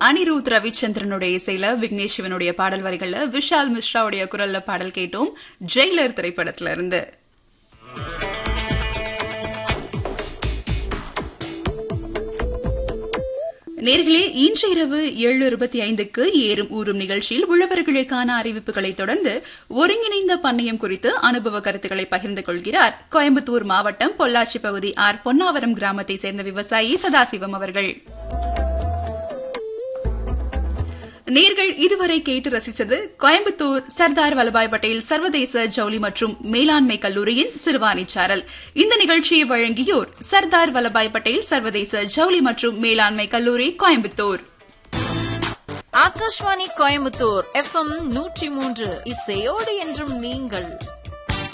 அனிருத் ரவிச்சந்திரனுடைய இசையில விக்னேஷ் சிவனுடைய பாடல் வரிகள்ல விஷால் மிஸ்ராவுடைய குரல்ல பாடல் கேட்டோம் ஜெயிலர் திரைப்படத்துல இருந்து நேர்களே இன்று இரவு ஏழு இருபத்தி ஐந்துக்கு ஏறும் ஊறும் நிகழ்ச்சியில் உழவர்களுக்கான அறிவிப்புகளை தொடர்ந்து ஒருங்கிணைந்த பண்ணையம் குறித்து அனுபவ கருத்துக்களை பகிர்ந்து கொள்கிறார் கோயம்புத்தூர் மாவட்டம் பொள்ளாச்சி பகுதி ஆர் பொன்னாவரம் கிராமத்தை சேர்ந்த விவசாயி சதாசிவம் அவர்கள் நேர்கள் இதுவரை கேட்டு ரசித்தது கோயம்புத்தூர் சர்தார் வல்லபாய் பட்டேல் சர்வதேச ஜவுளி மற்றும் மேலாண்மை கல்லூரியின் சிறுவாணி சாரல் இந்த நிகழ்ச்சியை வழங்கியோர் சர்தார் வல்லபாய் பட்டேல் சர்வதேச ஜவுளி மற்றும் மேலாண்மை கல்லூரி கோயம்புத்தூர் ஆகாஷ்வாணி கோயம்புத்தூர் எஃப்எம் நூற்றி மூன்று இசையோடு என்றும் நீங்கள்